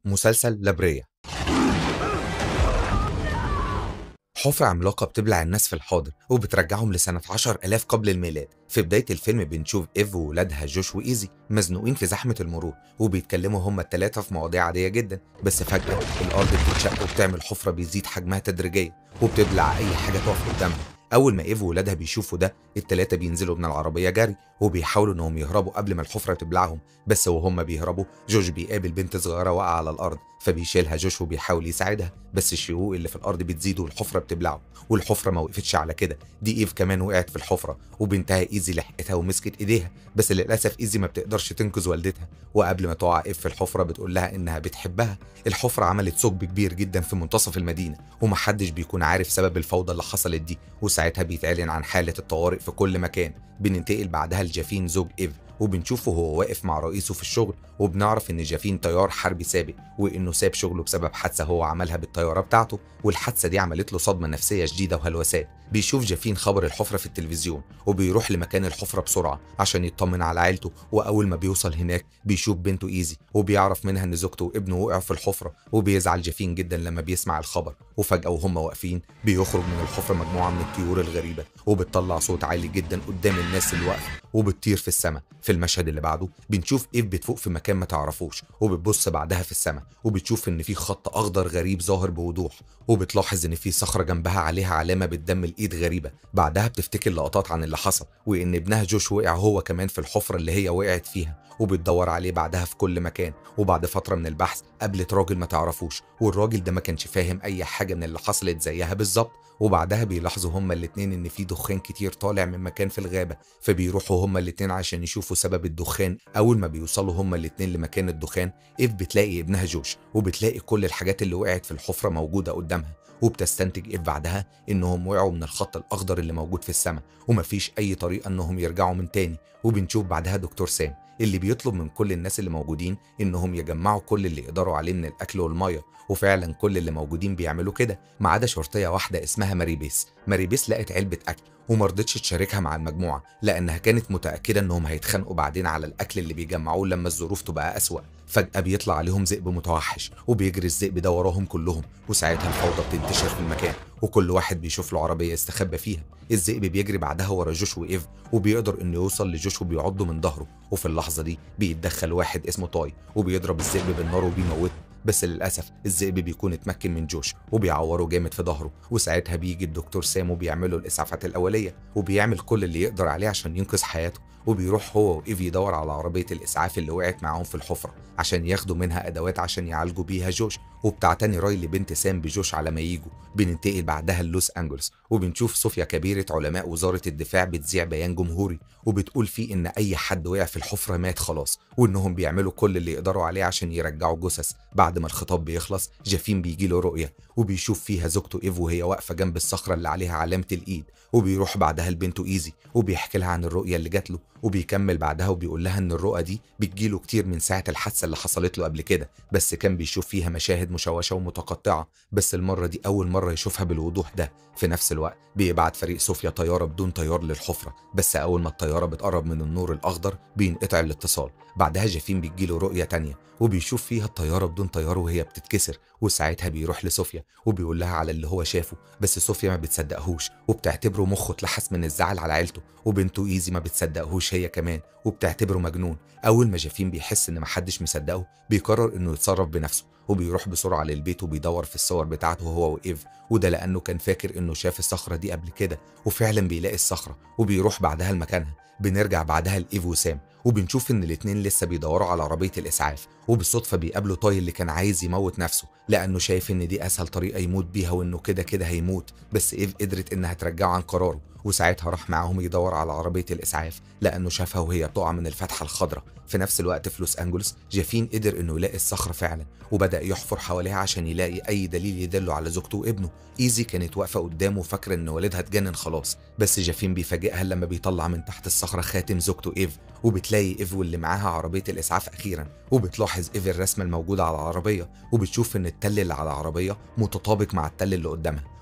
مسلسل لابريا حفرة عملاقة بتبلع الناس في الحاضر وبترجعهم لسنة 10000 قبل الميلاد في بداية الفيلم بنشوف إيف وولادها جوش وإيزي مزنوقين في زحمة المرور وبيتكلموا هما التلاتة في مواضيع عادية جدا بس فجأة الأرض بتتشق وبتعمل حفرة بيزيد حجمها تدريجيا وبتبلع أي حاجة تقف قدامها أول ما إيف وولادها بيشوفوا ده التلاتة بينزلوا من العربية جري وبيحاولوا إنهم يهربوا قبل ما الحفرة تبلعهم بس وهم بيهربوا جوش بيقابل بنت صغيرة واقعة على الأرض فبيشيلها جوش وبيحاول يساعدها بس الشقوق اللي في الأرض بتزيد والحفرة بتبلعه والحفرة ما وقفتش على كده دي إيف كمان وقعت في الحفرة وبنتها إيزي لحقتها ومسكت إيديها بس للأسف إيزي ما بتقدرش تنقذ والدتها وقبل ما تقع إيف في الحفرة بتقول لها إنها بتحبها الحفرة عملت ثقب كبير جدا في منتصف المدينة ومحدش بيكون عارف سبب الفوضى اللي حصلت دي وساعتها بيتعلن عن حالة الطوارئ في كل مكان بننتقل بعدها لجافين زوج إيف وبنشوفه وهو واقف مع رئيسه في الشغل وبنعرف ان جافين طيار حربي سابق وانه ساب شغله بسبب حادثه هو عملها بالطياره بتاعته والحادثه دي عملت له صدمه نفسيه شديده وهلوسات بيشوف جافين خبر الحفره في التلفزيون وبيروح لمكان الحفره بسرعه عشان يطمن على عيلته واول ما بيوصل هناك بيشوف بنته ايزي وبيعرف منها ان زوجته وابنه وقعوا في الحفره وبيزعل جافين جدا لما بيسمع الخبر وفجاه وهم واقفين بيخرج من الحفره مجموعه من الطيور الغريبه وبتطلع صوت عالي جدا قدام الناس اللي واقفه وبتطير في السماء في المشهد اللي بعده بنشوف ايف بتفوق في مكان ما تعرفوش وبتبص بعدها في السماء وبتشوف ان في خط اخضر غريب ظاهر بوضوح وبتلاحظ ان في صخره جنبها عليها علامه بالدم الايد غريبه بعدها بتفتكر لقطات عن اللي حصل وان ابنها جوش وقع هو كمان في الحفره اللي هي وقعت فيها وبتدور عليه بعدها في كل مكان وبعد فتره من البحث قابلت راجل ما تعرفوش والراجل ده ما كانش فاهم اي حاجه من اللي حصلت زيها بالظبط وبعدها بيلاحظوا هما الاتنين ان في دخان كتير طالع من مكان في الغابه فبيروحوا هما الاتنين عشان يشوفوا سبب الدخان اول ما بيوصلوا هما الاتنين لمكان الدخان ايف بتلاقي ابنها جوش وبتلاقي كل الحاجات اللي وقعت في الحفره موجوده قدامها وبتستنتج ايف بعدها انهم وقعوا من الخط الاخضر اللي موجود في السماء ومفيش اي طريقه انهم يرجعوا من تاني وبنشوف بعدها دكتور سام اللي بيطلب من كل الناس اللي موجودين انهم يجمعوا كل اللي يقدروا عليه من الاكل والميه وفعلا كل اللي موجودين بيعملوا كده ما عدا شرطيه واحده اسمها ماريبيس ماريبيس لقت علبه اكل وما رضتش تشاركها مع المجموعه لانها كانت متاكده انهم هيتخانقوا بعدين على الاكل اللي بيجمعوه لما الظروف تبقى اسوا فجاه بيطلع عليهم ذئب متوحش وبيجري الذئب ده وراهم كلهم وساعتها الفوضى بتنتشر في المكان وكل واحد بيشوف له عربيه يستخبى فيها الذئب بيجري بعدها ورا جوش وايف وبيقدر انه يوصل لجوش وبيعضه من ظهره وفي اللحظه دي بيتدخل واحد اسمه طاي وبيضرب الذئب بالنار وبيموته بس للاسف الذئب بيكون اتمكن من جوش وبيعوره جامد في ظهره وساعتها بيجي الدكتور سام وبيعمله الاسعافات الاوليه وبيعمل كل اللي يقدر عليه عشان ينقذ حياته وبيروح هو وايف يدور على عربيه الاسعاف اللي وقعت معاهم في الحفره عشان ياخدوا منها ادوات عشان يعالجوا بيها جوش وبتعتني رايلي بنت سام بجوش على ما يجوا بننتقل بعدها للوس انجلوس وبنشوف صوفيا كبيره علماء وزاره الدفاع بتذيع بيان جمهوري وبتقول فيه ان اي حد وقع في الحفره مات خلاص وانهم بيعملوا كل اللي يقدروا عليه عشان يرجعوا جثث بعد ما الخطاب بيخلص جافين بيجي له رؤيه وبيشوف فيها زوجته ايف وهي واقفه جنب الصخره اللي عليها علامه الايد وبيروح بعدها لبنته ايزي وبيحكي لها عن الرؤيه اللي جات له وبيكمل بعدها وبيقول لها ان الرؤى دي بتجيله كتير من ساعه الحادثه اللي حصلت له قبل كده بس كان بيشوف فيها مشاهد مشوشه ومتقطعه بس المره دي اول مره يشوفها بالوضوح ده في نفس الوقت بيبعت فريق صوفيا طياره بدون طيار للحفره بس اول ما الطياره بتقرب من النور الاخضر بينقطع الاتصال بعدها جافين بتجيله رؤيه تانية وبيشوف فيها الطياره بدون طيار وهي بتتكسر وساعتها بيروح لصوفيا وبيقول لها على اللي هو شافه بس صوفيا ما بتصدقهوش وبتعتبره مخه اتلحس من الزعل على عيلته وبنته ايزي ما بتصدقهوش هي كمان وبتعتبره مجنون اول ما جافين بيحس ان محدش مصدقه بيقرر انه يتصرف بنفسه وبيروح بسرعه للبيت وبيدور في الصور بتاعته هو وايف وده لانه كان فاكر انه شاف الصخره دي قبل كده وفعلا بيلاقي الصخره وبيروح بعدها لمكانها بنرجع بعدها لايف وسام وبنشوف ان الاتنين لسه بيدوروا على عربيه الاسعاف وبالصدفه بيقابلوا طاي اللي كان عايز يموت نفسه لانه شايف ان دي اسهل طريقه يموت بيها وانه كده كده هيموت بس ايف قدرت انها ترجعه عن قراره وساعتها راح معاهم يدور على عربيه الاسعاف لانه شافها وهي بتقع من الفتحه الخضراء في نفس الوقت في لوس انجلوس جافين قدر انه يلاقي الصخره فعلا وبدا يحفر حواليها عشان يلاقي اي دليل يدله على زوجته وابنه ايزي كانت واقفه قدامه فاكره ان والدها اتجنن خلاص بس جافين بيفاجئها لما بيطلع من تحت الصخره خاتم زوجته ايف وبتلاقي ايف واللي معاها عربيه الاسعاف اخيرا وبتلاحظ ايف الرسمه الموجوده على العربيه وبتشوف ان التل اللي على العربيه متطابق مع التل اللي قدامها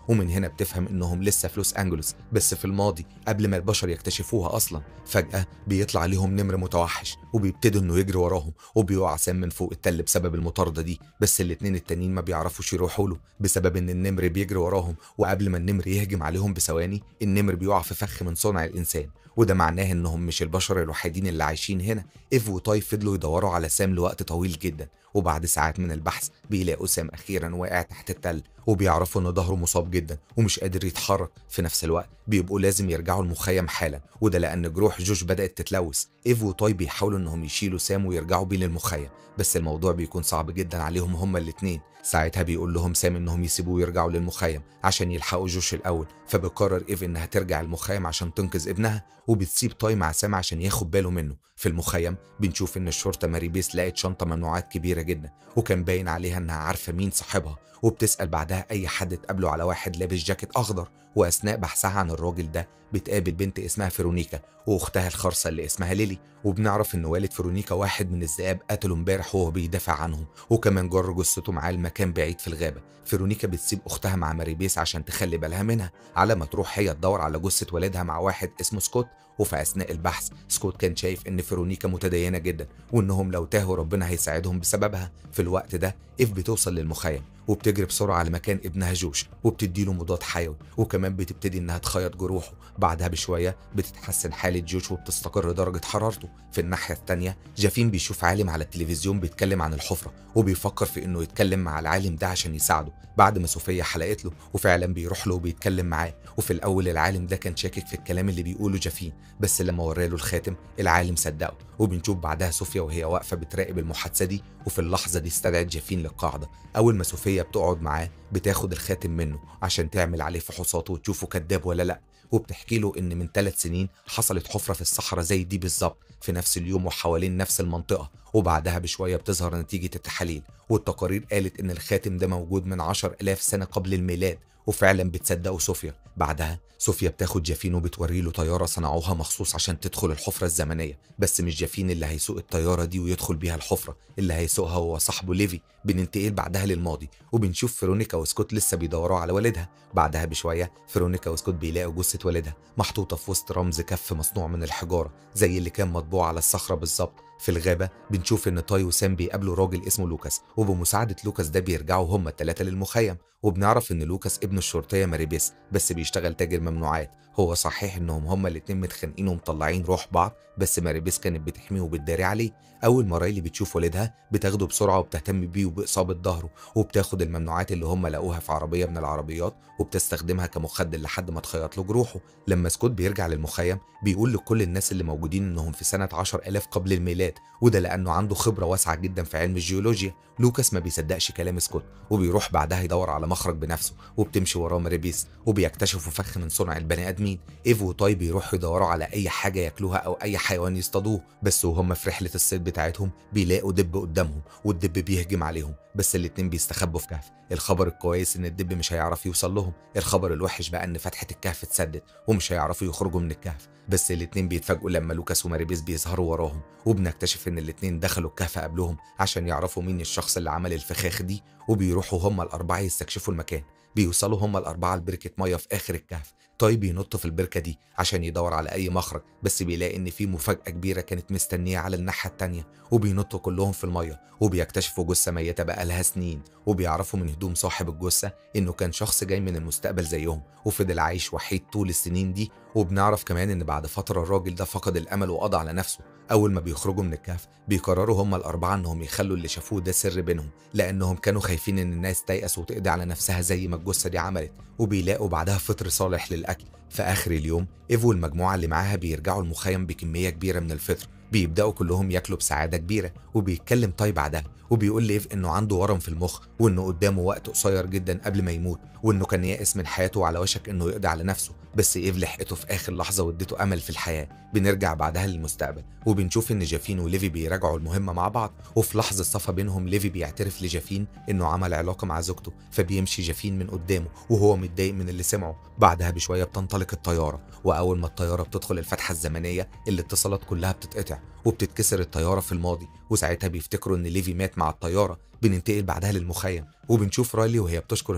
ومن هنا بتفهم انهم لسه في لوس انجلوس بس في الماضي قبل ما البشر يكتشفوها اصلا فجاه بيطلع عليهم نمر متوحش وبيبتدوا انه يجري وراهم وبيقع سام من فوق التل بسبب المطارده دي بس الاتنين التانيين ما بيعرفوش يروحوا له بسبب ان النمر بيجري وراهم وقبل ما النمر يهجم عليهم بثواني النمر بيقع في فخ من صنع الانسان وده معناه انهم مش البشر الوحيدين اللي عايشين هنا ايف وتاي فضلوا يدوروا على سام لوقت طويل جدا وبعد ساعات من البحث بيلاقوا سام اخيرا واقع تحت التل وبيعرفوا ان ظهره مصاب جدا ومش قادر يتحرك في نفس الوقت بيبقوا لازم يرجعوا المخيم حالا وده لان جروح جوش بدات تتلوث ايف وتاي بيحاولوا انهم يشيلوا سام ويرجعوا بيه للمخيم بس الموضوع بيكون صعب جدا عليهم هما الاتنين ساعتها بيقول لهم سام انهم يسيبوه ويرجعوا للمخيم عشان يلحقوا جوش الاول فبقرر ايف انها ترجع المخيم عشان تنقذ ابنها وبتسيب تاي مع سام عشان ياخد باله منه في المخيم بنشوف ان الشرطه ماري بيس لقت شنطه ممنوعات كبيره جدا وكان باين عليها انها عارفه مين صاحبها وبتسال بعدها اي حد تقابله على واحد لابس جاكيت اخضر واثناء بحثها عن الراجل ده بتقابل بنت اسمها فيرونيكا واختها الخرصه اللي اسمها ليلي وبنعرف ان والد فيرونيكا واحد من الذئاب قتله امبارح وهو بيدافع عنهم وكمان جر جثته معاه لمكان بعيد في الغابه فيرونيكا بتسيب اختها مع ماري بيس عشان تخلي بالها منها على ما تروح هي تدور على جثه والدها مع واحد اسمه سكوت وفي اثناء البحث سكوت كان شايف ان فيرونيكا متدينه جدا وانهم لو تاهوا ربنا هيساعدهم بسببها في الوقت ده اف بتوصل للمخيم وبتجري بسرعه على مكان ابنها جوش وبتديله مضاد حيوي وكمان بتبتدي انها تخيط جروحه بعدها بشويه بتتحسن حاله جوش وبتستقر درجه حرارته في الناحيه الثانيه جافين بيشوف عالم على التلفزيون بيتكلم عن الحفره وبيفكر في انه يتكلم مع العالم ده عشان يساعده بعد ما صوفيا حلقت له وفعلا بيروح له وبيتكلم معاه وفي الاول العالم ده كان شاكك في الكلام اللي بيقوله جافين بس لما وراله الخاتم العالم صدقه وبنشوف بعدها صوفيا وهي واقفه بتراقب المحادثه دي وفي اللحظه دي استدعت جافين للقاعده اول ما صوفيا بتقعد معاه بتاخد الخاتم منه عشان تعمل عليه فحوصات وتشوفه كذاب ولا لا وبتحكي له ان من ثلاث سنين حصلت حفره في الصحراء زي دي بالظبط في نفس اليوم وحوالين نفس المنطقه وبعدها بشويه بتظهر نتيجه التحاليل والتقارير قالت ان الخاتم ده موجود من عشر الاف سنه قبل الميلاد وفعلا بتصدقوا صوفيا بعدها صوفيا بتاخد جافين وبتوري له طياره صنعوها مخصوص عشان تدخل الحفره الزمنيه بس مش جافين اللي هيسوق الطياره دي ويدخل بيها الحفره اللي هيسوقها هو صاحبه ليفي بننتقل بعدها للماضي وبنشوف فيرونيكا وسكوت لسه بيدوروا على والدها بعدها بشويه فيرونيكا وسكوت بيلاقوا جثه والدها محطوطه في وسط رمز كف مصنوع من الحجاره زي اللي كان مطبوع على الصخره بالظبط في الغابة بنشوف إن تاي وسام بيقابلوا راجل اسمه لوكاس وبمساعدة لوكاس ده بيرجعوا هما التلاتة للمخيم وبنعرف إن لوكاس ابن الشرطية ماريبيس بس بيشتغل تاجر ممنوعات هو صحيح إنهم هما الاتنين متخانقين ومطلعين روح بعض بس ماريبيس كانت بتحميه وبتداري عليه أول ما رايلي بتشوف والدها بتاخده بسرعة وبتهتم بيه وبإصابة ظهره وبتاخد الممنوعات اللي هما لقوها في عربية من العربيات وبتستخدمها كمخدر لحد ما تخيط له جروحه لما سكوت بيرجع للمخيم بيقول لكل الناس اللي موجودين إنهم في سنة 10000 قبل الميلاد وده لأنه عنده خبرة واسعة جدا في علم الجيولوجيا لوكاس ما بيصدقش كلام سكوت وبيروح بعدها يدور على مخرج بنفسه وبتمشي وراه ماريبيس وبيكتشفوا فخ من صنع البني ادمين ايف وتاي بيروحوا يدوروا على اي حاجه ياكلوها او اي حيوان يصطادوه بس وهم في رحله الصيد بتاعتهم بيلاقوا دب قدامهم والدب بيهجم عليهم بس الاتنين بيستخبوا في كهف الخبر الكويس ان الدب مش هيعرف يوصل لهم الخبر الوحش بقى ان فتحه الكهف اتسدت ومش هيعرفوا يخرجوا من الكهف بس الاتنين بيتفاجئوا لما لوكاس وماريبيس بيظهروا وراهم وبنكتشف ان الاتنين دخلوا الكهف قبلهم عشان يعرفوا مين الشخص اللي عمل الفخاخ دي وبيروحوا هما الاربعه يستكشفوا المكان بيوصلوا هما الاربعه لبركه ميه في اخر الكهف تاي بينط في البركه دي عشان يدور على اي مخرج بس بيلاقي ان في مفاجاه كبيره كانت مستنيه على الناحيه التانيه وبينطوا كلهم في الميه وبيكتشفوا جثه ميته بقالها سنين وبيعرفوا من هدوم صاحب الجثه انه كان شخص جاي من المستقبل زيهم وفضل عايش وحيد طول السنين دي وبنعرف كمان ان بعد فتره الراجل ده فقد الامل وقضى على نفسه اول ما بيخرجوا من الكهف بيقرروا هما الاربعه انهم يخلوا اللي شافوه ده سر بينهم لانهم كانوا خايفين ان الناس تيأس وتقضي على نفسها زي ما الجثه دي عملت وبيلاقوا بعدها فطر صالح للاكل في اخر اليوم ايفو والمجموعه اللي معاها بيرجعوا المخيم بكميه كبيره من الفطر بيبداوا كلهم ياكلوا بسعاده كبيره وبيتكلم تاي بعدها وبيقول لإيف انه عنده ورم في المخ وانه قدامه وقت قصير جدا قبل ما يموت وانه كان يائس من حياته وعلى وشك انه يقضي على نفسه بس ايف لحقته في اخر لحظه واديته امل في الحياه بنرجع بعدها للمستقبل وبنشوف ان جافين وليفي بيراجعوا المهمه مع بعض وفي لحظه صفا بينهم ليفي بيعترف لجافين انه عمل علاقه مع زوجته فبيمشي جافين من قدامه وهو متضايق من اللي سمعه بعدها بشويه بتنطلق الطياره واول ما الطياره بتدخل الفتحه الزمنيه الاتصالات كلها بتتقطع وبتتكسر الطياره في الماضي وساعتها بيفتكروا ان ليفي مات مع الطياره بننتقل بعدها للمخيم وبنشوف رايلي وهي بتشكر سكوت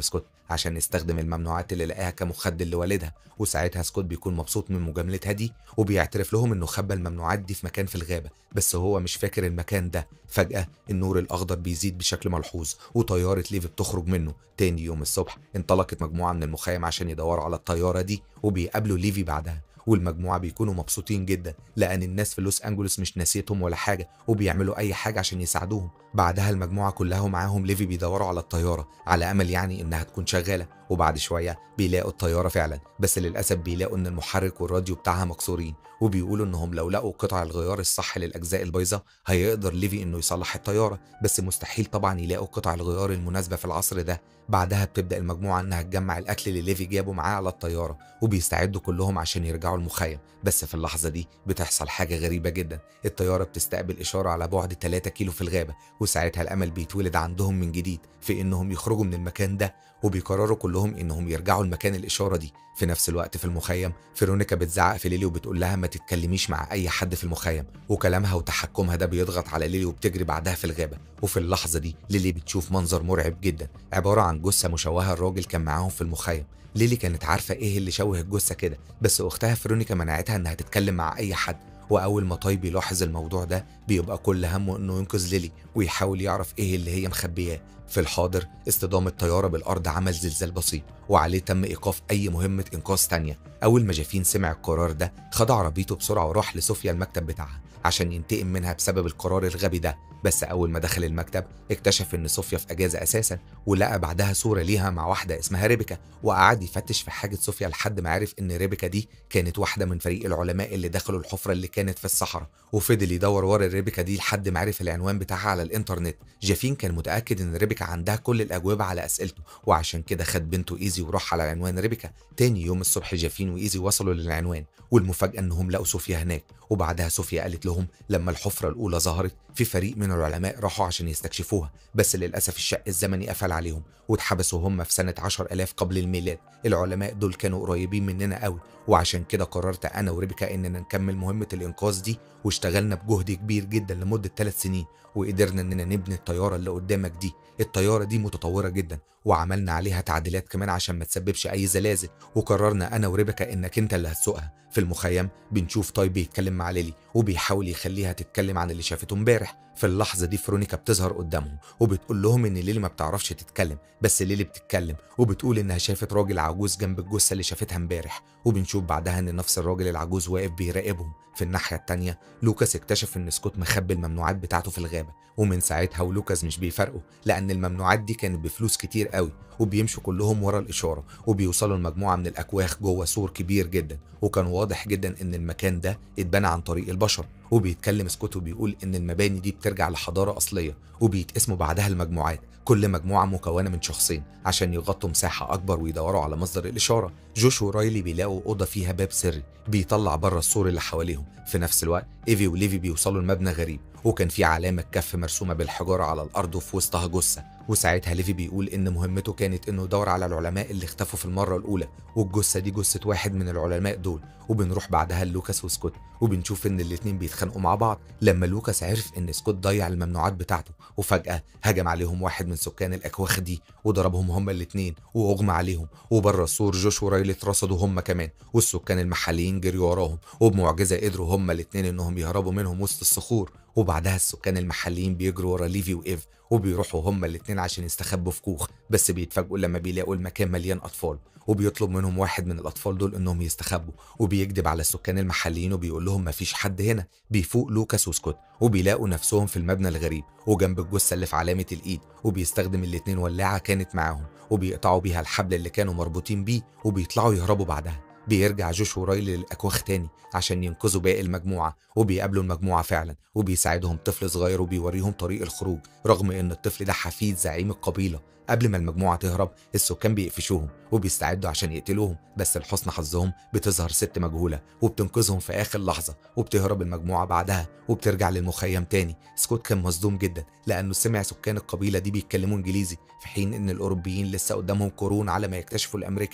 عشان يستخدم الممنوعات اللي لقاها كمخدر لوالدها وساعتها سكوت بيكون مبسوط من مجاملتها دي وبيعترف لهم انه خبى الممنوعات دي في مكان في الغابه بس هو مش فاكر المكان ده فجاه النور الاخضر بيزيد بشكل ملحوظ وطياره ليفي بتخرج منه تاني يوم الصبح انطلقت مجموعه من المخيم عشان يدوروا على الطياره دي وبيقابلوا ليفي بعدها والمجموعة بيكونوا مبسوطين جدا لأن الناس في لوس أنجلوس مش ناسيتهم ولا حاجة وبيعملوا أي حاجة عشان يساعدوهم بعدها المجموعة كلها ومعاهم ليفي بيدوروا على الطيارة على أمل يعني إنها تكون شغالة وبعد شوية بيلاقوا الطيارة فعلا بس للأسف بيلاقوا إن المحرك والراديو بتاعها مكسورين وبيقولوا إنهم لو لقوا قطع الغيار الصح للأجزاء البايظة هيقدر ليفي إنه يصلح الطيارة بس مستحيل طبعا يلاقوا قطع الغيار المناسبة في العصر ده بعدها بتبدأ المجموعة إنها تجمع الأكل اللي ليفي جابه معاه على الطيارة وبيستعدوا كلهم عشان يرجعوا المخيم بس في اللحظة دي بتحصل حاجة غريبة جدا الطيارة بتستقبل إشارة على بعد 3 كيلو في الغابة وساعتها الأمل بيتولد عندهم من جديد في إنهم يخرجوا من المكان ده وبيقرروا كلهم إنهم يرجعوا لمكان الإشارة دي في نفس الوقت في المخيم فيرونيكا بتزعق في ليلي وبتقول لها ما تتكلميش مع أي حد في المخيم وكلامها وتحكمها ده بيضغط على ليلي وبتجري بعدها في الغابة وفي اللحظة دي ليلي بتشوف منظر مرعب جدا عبارة عن جثة مشوهة الراجل كان معاهم في المخيم ليلي كانت عارفة إيه اللي شوه الجثة كده بس أختها فيرونيكا منعتها إنها تتكلم مع أي حد وأول ما طيب يلاحظ الموضوع ده بيبقى كل همه إنه ينقذ ليلي ويحاول يعرف إيه اللي هي مخبياه في الحاضر اصطدام الطيارة بالأرض عمل زلزال بسيط وعليه تم إيقاف أي مهمة إنقاذ تانية أول ما جافين سمع القرار ده خد عربيته بسرعة وراح لصوفيا المكتب بتاعها عشان ينتقم منها بسبب القرار الغبي ده بس أول ما دخل المكتب اكتشف إن صوفيا في أجازة أساسا ولقى بعدها صورة ليها مع واحدة اسمها ريبيكا وقعد يفتش في حاجة صوفيا لحد ما عرف إن ريبيكا دي كانت واحدة من فريق العلماء اللي دخلوا الحفرة اللي كانت في الصحراء وفضل يدور ورا ريبيكا دي لحد ما عرف العنوان بتاعها على الإنترنت جافين كان متأكد إن ريبيكا عندها كل الأجوبة على أسئلته وعشان كده خد بنته إيزي وراح على عنوان ريبيكا تاني يوم الصبح جافين وإيزي وصلوا للعنوان والمفاجأة إنهم لقوا صوفيا هناك وبعدها صوفيا قالت لهم لما الحفرة الأولى ظهرت في فريق من العلماء راحوا عشان يستكشفوها بس للأسف الشق الزمني قفل عليهم واتحبسوا هم في سنة 10000 قبل الميلاد العلماء دول كانوا قريبين مننا قوي وعشان كده قررت أنا وريبيكا إننا نكمل مهمة الإنقاذ دي واشتغلنا بجهد كبير جدا لمدة ثلاث سنين وقدرنا إننا نبني الطيارة اللي قدامك دي الطيارة دي متطورة جدا وعملنا عليها تعديلات كمان عشان ما تسببش أي زلازل وقررنا أنا وريبيكا إنك أنت اللي هتسوقها في المخيم بنشوف طيب بيتكلم مع ليلي وبيحاول يخليها تتكلم عن اللي شافته امبارح في اللحظة دي فرونيكا بتظهر قدامهم وبتقول لهم إن ليلي ما بتعرفش تتكلم بس ليلي بتتكلم وبتقول إنها شافت راجل عجوز جنب الجثة اللي شافتها امبارح وبنشوف بعدها إن نفس الراجل العجوز واقف بيراقبهم في الناحية التانية لوكاس اكتشف إن سكوت مخبي الممنوعات بتاعته في الغابة ومن ساعتها ولوكاس مش بيفرقوا لأن الممنوعات دي كانت بفلوس كتير قوي وبيمشوا كلهم ورا الإشارة وبيوصلوا لمجموعة من الأكواخ جوه سور كبير جدا وكان واضح جدا إن المكان ده اتبنى عن طريق البشر وبيتكلم سكوت وبيقول إن المباني دي بترجع لحضارة أصلية وبيتقسموا بعدها المجموعات كل مجموعة مكونة من شخصين عشان يغطوا مساحة أكبر ويدوروا على مصدر الإشارة جوش ورايلي بيلاقوا أوضة فيها باب سري بيطلع بره السور اللي حواليهم في نفس الوقت إيفي وليفي بيوصلوا لمبنى غريب وكان في علامة كف مرسومة بالحجارة على الأرض وفي وسطها جثة وساعتها ليفي بيقول إن مهمته كانت إنه يدور على العلماء اللي اختفوا في المرة الأولى والجثة دي جثة واحد من العلماء دول وبنروح بعدها لوكاس وسكوت وبنشوف إن الاتنين بيتخانقوا مع بعض لما لوكاس عرف إن سكوت ضيع الممنوعات بتاعته وفجأة هجم عليهم واحد من سكان الأكواخ دي وضربهم هما الاتنين وأغمى عليهم وبره السور جوش ورايلي اترصدوا هما كمان والسكان المحليين جريوا وراهم وبمعجزة قدروا هما الاتنين إنهم يهربوا منهم وسط الصخور وبعدها السكان المحليين بيجروا ورا ليفي وإيف وبيروحوا هما الاتنين عشان يستخبوا في كوخ بس بيتفاجئوا لما بيلاقوا المكان مليان أطفال وبيطلب منهم واحد من الأطفال دول إنهم يستخبوا وبيكذب على السكان المحليين وبيقول لهم مفيش حد هنا بيفوق لوكاس وسكوت وبيلاقوا نفسهم في المبنى الغريب وجنب الجثة اللي في علامة الإيد وبيستخدم الاتنين ولاعة كانت معاهم وبيقطعوا بيها الحبل اللي كانوا مربوطين بيه وبيطلعوا يهربوا بعدها بيرجع جوش ورايلي للأكواخ تاني عشان ينقذوا باقي المجموعة وبيقابلوا المجموعة فعلا وبيساعدهم طفل صغير وبيوريهم طريق الخروج رغم إن الطفل ده حفيد زعيم القبيلة قبل ما المجموعة تهرب السكان بيقفشوهم وبيستعدوا عشان يقتلوهم بس لحسن حظهم بتظهر ست مجهولة وبتنقذهم في آخر لحظة وبتهرب المجموعة بعدها وبترجع للمخيم تاني سكوت كان مصدوم جدا لأنه سمع سكان القبيلة دي بيتكلموا إنجليزي في حين إن الأوروبيين لسه قدامهم قرون على ما يكتشفوا الأمريكان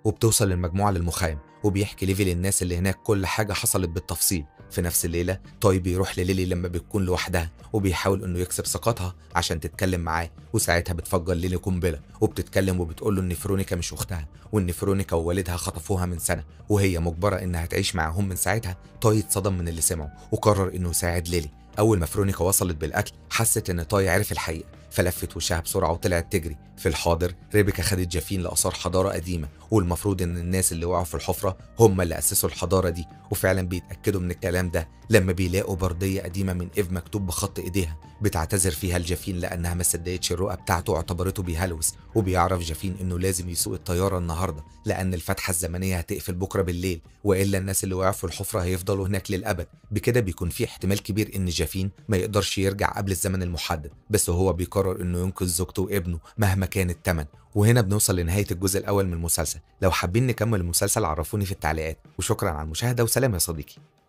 وبتوصل المجموعة للمخيم وبيحكي ليفي للناس اللي هناك كل حاجة حصلت بالتفصيل في نفس الليلة تاي بيروح لليلي لما بتكون لوحدها وبيحاول انه يكسب ثقتها عشان تتكلم معاه وساعتها بتفجر ليلي قنبلة وبتتكلم وبتقول له ان فرونيكا مش اختها وان فرونيكا ووالدها خطفوها من سنة وهي مجبرة انها تعيش معاهم من ساعتها تاي اتصدم من اللي سمعه وقرر انه يساعد ليلي اول ما فرونيكا وصلت بالاكل حست ان تاي عرف الحقيقة فلفت وشها بسرعة وطلعت تجري في الحاضر ريبيكا خدت جافين لآثار حضارة قديمة والمفروض إن الناس اللي وقعوا في الحفرة هم اللي أسسوا الحضارة دي وفعلا بيتأكدوا من الكلام ده لما بيلاقوا بردية قديمة من إيف مكتوب بخط إيديها بتعتذر فيها الجافين لأنها ما صدقتش الرؤى بتاعته واعتبرته بيهلوس وبيعرف جافين إنه لازم يسوق الطيارة النهاردة لأن الفتحة الزمنية هتقفل بكرة بالليل وإلا الناس اللي وقعوا في الحفرة هيفضلوا هناك للأبد بكده بيكون في احتمال كبير إن جافين ما يقدرش يرجع قبل الزمن المحدد بس هو بيقرر إنه ينقذ زوجته وابنه مهما كان الثمن وهنا بنوصل لنهاية الجزء الأول من المسلسل لو حابين نكمل المسلسل عرفوني في التعليقات وشكرا على المشاهدة وسلام يا صديقي